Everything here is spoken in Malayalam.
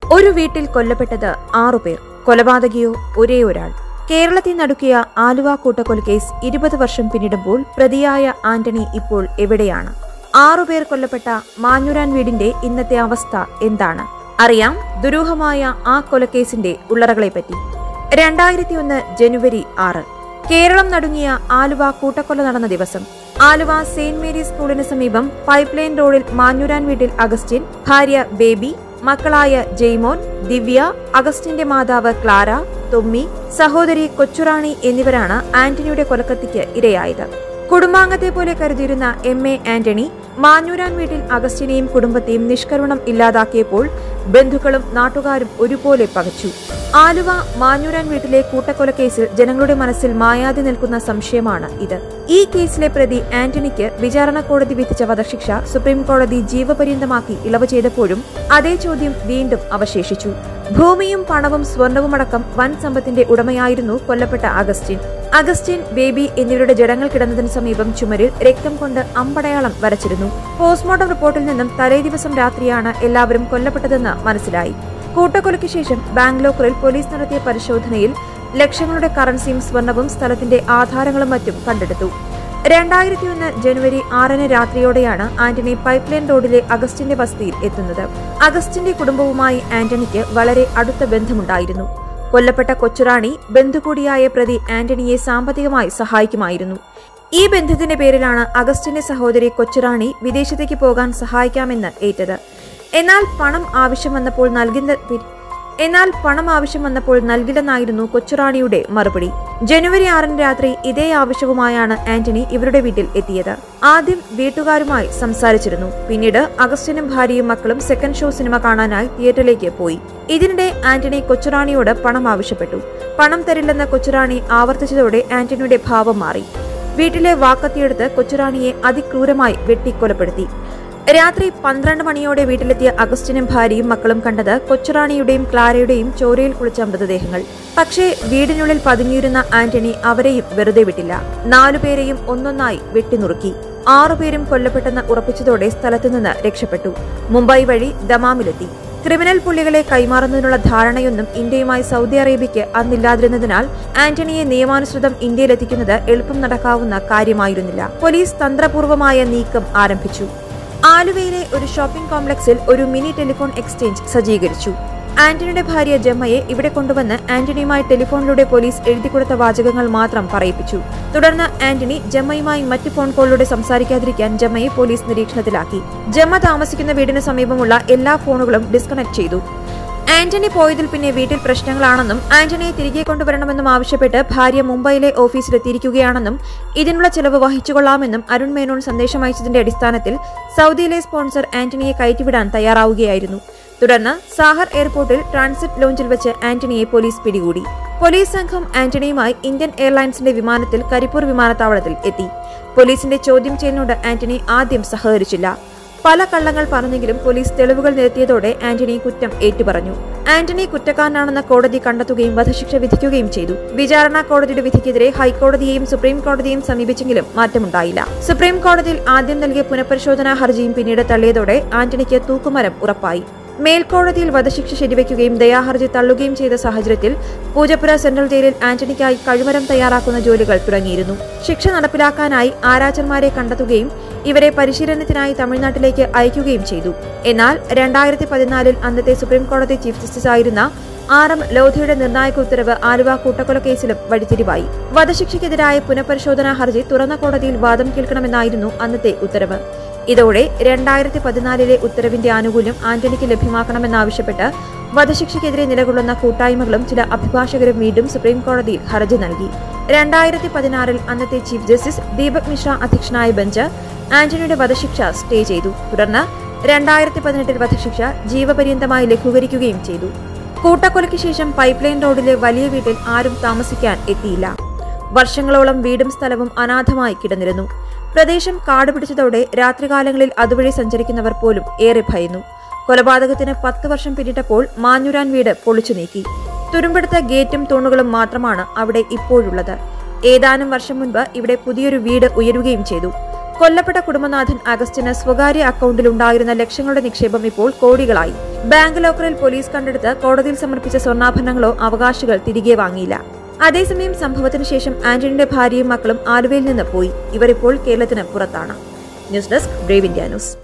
ഒരു വീട്ടിൽ കൊല്ലപ്പെട്ടത് ആറുപേർ കൊലപാതകിയോ ഒരേ ഒരാൾ കേരളത്തിൽ നടുക്കിയ ആലുവ കൂട്ടക്കൊലക്കേസ് ഇരുപത് വർഷം പിന്നിടുമ്പോൾ പ്രതിയായ ആന്റണി ഇപ്പോൾ എവിടെയാണ് ആറുപേർ കൊല്ലപ്പെട്ട മാഞ്ഞുരാൻ വീടിന്റെ ഇന്നത്തെ അവസ്ഥ എന്താണ് അറിയാം ദുരൂഹമായ ആ കൊലക്കേസിന്റെ ഉള്ളറകളെപ്പറ്റി രണ്ടായിരത്തി ഒന്ന് ജനുവരി ആറ് കേരളം നടുങ്ങിയ ആലുവ കൂട്ടക്കൊല നടന്ന ദിവസം ആലുവ സെയിന്റ് മേരീസ് സ്കൂളിന് സമീപം പൈപ്പ് ലൈൻ റോഡിൽ മാഞ്ഞുരാൻ വീട്ടിൽ അഗസ്റ്റിൻ ഭാര്യ ബേബി മക്കളായ ജെയ്മോൻ ദിവ്യ അഗസ്റ്റിന്റെ മാതാവ് ക്ലാര തൊമ്മി സഹോദരി കൊച്ചുറാണി എന്നിവരാണ് ആന്റണിയുടെ കൊലക്കത്തിക്ക് ഇരയായത് കുടുംബാംഗത്തെ പോലെ കരുതിയിരുന്ന എം എ ആന്റണി മാഞ്ഞൂരാൻ വീട്ടിൽ അഗസ്റ്റിനെയും കുടുംബത്തെയും നിഷ്കരുണം ഇല്ലാതാക്കിയപ്പോൾ ബന്ധുക്കളും നാട്ടുകാരും ഒരുപോലെ പകച്ചു ആലുവ മാഞ്ഞൂരാൻ വീട്ടിലെ കൂട്ടക്കൊലക്കേസിൽ ജനങ്ങളുടെ മനസ്സിൽ മായാതെ നിൽക്കുന്ന സംശയമാണ് ഇത് ഈ കേസിലെ പ്രതി ആന്റണിക്ക് വിചാരണ കോടതി വിധിച്ച വധശിക്ഷ സുപ്രീം കോടതി ജീവപര്യന്തമാക്കി ഇളവ് ചെയ്തപ്പോഴും അതേ ചോദ്യം വീണ്ടും അവശേഷിച്ചു ഭൂമിയും പണവും സ്വർണവുമടക്കം വൻ സമ്പത്തിന്റെ ഉടമയായിരുന്നു കൊല്ലപ്പെട്ട അഗസ്റ്റിൻ അഗസ്റ്റിൻ ബേബി എന്നിവരുടെ ജഡങ്ങൾ കിടന്നതിന് സമീപം ചുമരിൽ രക്തം കൊണ്ട് അമ്പടയാളം വരച്ചിരുന്നു പോസ്റ്റ്മോർട്ടം റിപ്പോർട്ടിൽ നിന്നും തലേ ദിവസം രാത്രിയാണ് എല്ലാവരും കൊല്ലപ്പെട്ടതെന്ന് മനസ്സിലായി കൂട്ടക്കൊലയ്ക്ക് ശേഷം ബാംഗ്ലൂരിൽ പോലീസ് നടത്തിയ പരിശോധനയിൽ ലക്ഷങ്ങളുടെ കറൻസിയും സ്വർണവും സ്ഥലത്തിന്റെ ആധാരങ്ങളും മറ്റും കണ്ടെടുത്തു രണ്ടായിരത്തി ഒന്ന് ജനുവരി ആറിന് രാത്രിയോടെയാണ് ആന്റണി പൈപ്പ് ലൈൻ റോഡിലെ അഗസ്റ്റിന്റെ വസതിയിൽ എത്തുന്നത് അഗസ്റ്റിന്റെ കുടുംബവുമായി ആന്റണിക്ക് വളരെ അടുത്ത ബന്ധമുണ്ടായിരുന്നു കൊല്ലപ്പെട്ട കൊച്ചുറാണി ബന്ധുകൂടിയായ പ്രതി ആന്റണിയെ സാമ്പത്തികമായി സഹായിക്കുമായിരുന്നു ഈ ബന്ധത്തിന്റെ പേരിലാണ് അഗസ്റ്റിന്റെ സഹോദരി കൊച്ചുറാണി വിദേശത്തേക്ക് പോകാൻ സഹായിക്കാമെന്ന് ഏറ്റത് എന്നാൽ പണം ആവശ്യം വന്നപ്പോൾ നൽകുന്ന പി- എന്നാൽ പണം ആവശ്യം വന്നപ്പോൾ നൽകില്ലെന്നായിരുന്നു കൊച്ചുറാണിയുടെ മറുപടി ജനുവരി ആറിന് രാത്രി ഇതേ ആവശ്യവുമായാണ് ആന്റണി ഇവരുടെ വീട്ടിൽ എത്തിയത് ആദ്യം വീട്ടുകാരുമായി സംസാരിച്ചിരുന്നു പിന്നീട് അഗസ്റ്റിനും ഭാര്യയും മക്കളും സെക്കൻഡ് ഷോ സിനിമ കാണാനായി തിയേറ്ററിലേക്ക് പോയി ഇതിനിടെ ആന്റണി കൊച്ചുറാണിയോട് പണം ആവശ്യപ്പെട്ടു പണം തരില്ലെന്ന കൊച്ചുറാണി ആവർത്തിച്ചതോടെ ആന്റണിയുടെ ഭാവം മാറി വീട്ടിലെ വാക്കത്തിയെടുത്ത് കൊച്ചുറാണിയെ അതിക്രൂരമായി വെട്ടിക്കൊലപ്പെടുത്തി രാത്രി പന്ത്രണ്ട് മണിയോടെ വീട്ടിലെത്തിയ അഗസ്റ്റിനും ഭാര്യയും മക്കളും കണ്ടത് കൊച്ചുറാണിയുടെയും ക്ലാരയുടെയും ചോരയിൽ കുളിച്ച മൃതദേഹങ്ങൾ പക്ഷേ വീടിനുള്ളിൽ പതുങ്ങിയിരുന്ന ആന്റണി അവരെയും വെറുതെ വിട്ടില്ല നാലുപേരെയും ഒന്നൊന്നായി വെട്ടിനുറുക്കി ആറുപേരും കൊല്ലപ്പെട്ടെന്ന് ഉറപ്പിച്ചതോടെ സ്ഥലത്തുനിന്ന് രക്ഷപ്പെട്ടു മുംബൈ വഴി ദമാമിലെത്തി ക്രിമിനൽ പുള്ളികളെ കൈമാറുന്നതിനുള്ള ധാരണയൊന്നും ഇന്ത്യയുമായി സൗദി അറേബ്യയ്ക്ക് അന്നില്ലാതിരുന്നതിനാൽ ആന്റണിയെ നിയമാനുസൃതം ഇന്ത്യയിലെത്തിക്കുന്നത് എളുപ്പം നടക്കാവുന്ന കാര്യമായിരുന്നില്ല പോലീസ് തന്ത്രപൂർവമായ നീക്കം ആരംഭിച്ചു ആലുവയിലെ ഒരു ഷോപ്പിംഗ് കോംപ്ലക്സിൽ ഒരു മിനി ടെലിഫോൺ എക്സ്ചേഞ്ച് സജ്ജീകരിച്ചു ആന്റണിയുടെ ഭാര്യ ജമ്മയെ ഇവിടെ കൊണ്ടുവന്ന് ആന്റണിയുമായി ടെലിഫോണിലൂടെ പോലീസ് എഴുതിക്കൊടുത്ത വാചകങ്ങൾ മാത്രം പറയിപ്പിച്ചു തുടർന്ന് ആന്റണി ജമ്മയുമായി മറ്റ് ഫോൺ കോളിലൂടെ സംസാരിക്കാതിരിക്കാൻ ജമ്മയെ പോലീസ് നിരീക്ഷണത്തിലാക്കി ജമ്മ താമസിക്കുന്ന വീടിന് സമീപമുള്ള എല്ലാ ഫോണുകളും ഡിസ്കണക്ട് ചെയ്തു ആന്റണി പോയതിൽ പിന്നെ വീട്ടിൽ പ്രശ്നങ്ങളാണെന്നും ആന്റണിയെ തിരികെ കൊണ്ടുവരണമെന്നും ആവശ്യപ്പെട്ട് ഭാര്യ മുംബൈയിലെ ഓഫീസിലെത്തിയിരിക്കുകയാണെന്നും ഇതിനുള്ള ചെലവ് വഹിച്ചുകൊള്ളാമെന്നും അരുൺ മേനോൻ സന്ദേശം അയച്ചതിന്റെ അടിസ്ഥാനത്തിൽ സൗദിയിലെ സ്പോൺസർ ആന്റണിയെ കയറ്റിവിടാൻ തയ്യാറാവുകയായിരുന്നു തുടർന്ന് സാഹർ എയർപോർട്ടിൽ ട്രാൻസിറ്റ് ലോഞ്ചിൽ വെച്ച് ആന്റണിയെ പോലീസ് പിടികൂടി പോലീസ് സംഘം ആന്റണിയുമായി ഇന്ത്യൻ എയർലൈൻസിന്റെ വിമാനത്തിൽ കരിപ്പൂർ വിമാനത്താവളത്തിൽ എത്തി പോലീസിന്റെ ചോദ്യം ചെയ്യലിനോട് ആന്റണി ആദ്യം സഹകരിച്ചില്ല പല കള്ളങ്ങൾ പറഞ്ഞെങ്കിലും പോലീസ് തെളിവുകൾ നിരത്തിയതോടെ ആന്റണി കുറ്റം ഏറ്റുപറഞ്ഞു ആന്റണി കുറ്റക്കാരനാണെന്ന് കോടതി കണ്ടെത്തുകയും വധശിക്ഷ വിധിക്കുകയും ചെയ്തു വിചാരണ കോടതിയുടെ വിധിക്കെതിരെ ഹൈക്കോടതിയെയും സുപ്രീം കോടതിയെയും സമീപിച്ചെങ്കിലും മാറ്റമുണ്ടായില്ല സുപ്രീം കോടതിയിൽ ആദ്യം നൽകിയ പുനഃപരിശോധനാ ഹർജിയും പിന്നീട് തള്ളിയതോടെ ആന്റണിക്ക് തൂക്കുമരം ഉറപ്പായി മേൽക്കോടതിയിൽ വധശിക്ഷ ശരിവയ്ക്കുകയും ദയാഹർജി തള്ളുകയും ചെയ്ത സാഹചര്യത്തിൽ പൂജപ്പുര സെൻട്രൽ ജയിലിൽ ആന്റണിക്കായി കഴിമരം തയ്യാറാക്കുന്ന ജോലികൾ തുടങ്ങിയിരുന്നു ശിക്ഷ നടപ്പിലാക്കാനായി ആരാച്ചന്മാരെ കണ്ടെത്തുകയും ഇവരെ പരിശീലനത്തിനായി തമിഴ്നാട്ടിലേക്ക് അയക്കുകയും ചെയ്തു എന്നാൽ രണ്ടായിരത്തി പതിനാലിൽ അന്നത്തെ സുപ്രീം കോടതി ചീഫ് ജസ്റ്റിസ് ആയിരുന്ന ആർ എം ലോധിയുടെ നിർണായക ഉത്തരവ് ആലുവ കൂട്ടക്കൊല കേസിലും വഴിത്തിരിവായി വധശിക്ഷയ്ക്കെതിരായ പുനഃപരിശോധനാ ഹർജി തുറന്ന കോടതിയിൽ വാദം കേൾക്കണമെന്നായിരുന്നു അന്നത്തെ ഉത്തരവ് ഇതോടെ രണ്ടായിരത്തി പതിനാലിലെ ഉത്തരവിന്റെ ആനുകൂല്യം ആന്റണിക്ക് ലഭ്യമാക്കണമെന്നാവശ്യപ്പെട്ട് വധശിക്ഷയ്ക്കെതിരെ നിലകൊള്ളുന്ന കൂട്ടായ്മകളും ചില അഭിഭാഷകരും വീണ്ടും സുപ്രീം കോടതിയിൽ ഹർജി നൽകി രണ്ടായിരത്തി പതിനാറിൽ അന്നത്തെ ചീഫ് ജസ്റ്റിസ് ദീപക് മിശ്ര അധ്യക്ഷനായ ബെഞ്ച് ആന്റണിയുടെ വധശിക്ഷ സ്റ്റേ ചെയ്തു തുടർന്ന് രണ്ടായിരത്തി പതിനെട്ടിൽ വധശിക്ഷ ജീവപര്യന്തമായി ലഘൂകരിക്കുകയും ചെയ്തു കൂട്ടക്കൊലയ്ക്ക് ശേഷം പൈപ്പ് ലൈൻ റോഡിലെ വലിയ വീട്ടിൽ ആരും താമസിക്കാൻ എത്തിയില്ല വർഷങ്ങളോളം വീടും സ്ഥലവും അനാഥമായി കിടന്നിരുന്നു പ്രദേശം കാട് പിടിച്ചതോടെ രാത്രികാലങ്ങളിൽ അതുവഴി സഞ്ചരിക്കുന്നവർ പോലും ഏറെ ഭയന്നു കൊലപാതകത്തിന് പത്ത് വർഷം പിന്നിട്ടപ്പോൾ മാഞ്ഞുരാൻ വീട് പൊളിച്ചു നീക്കി തുരുമ്പെടുത്ത ഗേറ്റും തൂണുകളും മാത്രമാണ് അവിടെ ഇപ്പോഴുള്ളത് ഏതാനും വർഷം മുൻപ് ഇവിടെ പുതിയൊരു വീട് ഉയരുകയും ചെയ്തു കൊല്ലപ്പെട്ട കുടുംബനാഥൻ അഗസ്റ്റിന് സ്വകാര്യ അക്കൗണ്ടിലുണ്ടായിരുന്ന ലക്ഷങ്ങളുടെ നിക്ഷേപം ഇപ്പോൾ കോടികളായി ബാങ്ക് ലോക്കറിൽ പോലീസ് കണ്ടെടുത്ത് കോടതിയിൽ സമർപ്പിച്ച സ്വർണ്ണാഭരണങ്ങളോ അവകാശികൾ തിരികെ വാങ്ങിയില്ല അതേസമയം സംഭവത്തിന് ശേഷം ആന്റണിയുടെ ഭാര്യയും മക്കളും ആലുവയിൽ നിന്ന് പോയി ഇവർ ഇപ്പോൾ കേരളത്തിന് പുറത്താണ് news desk brave India news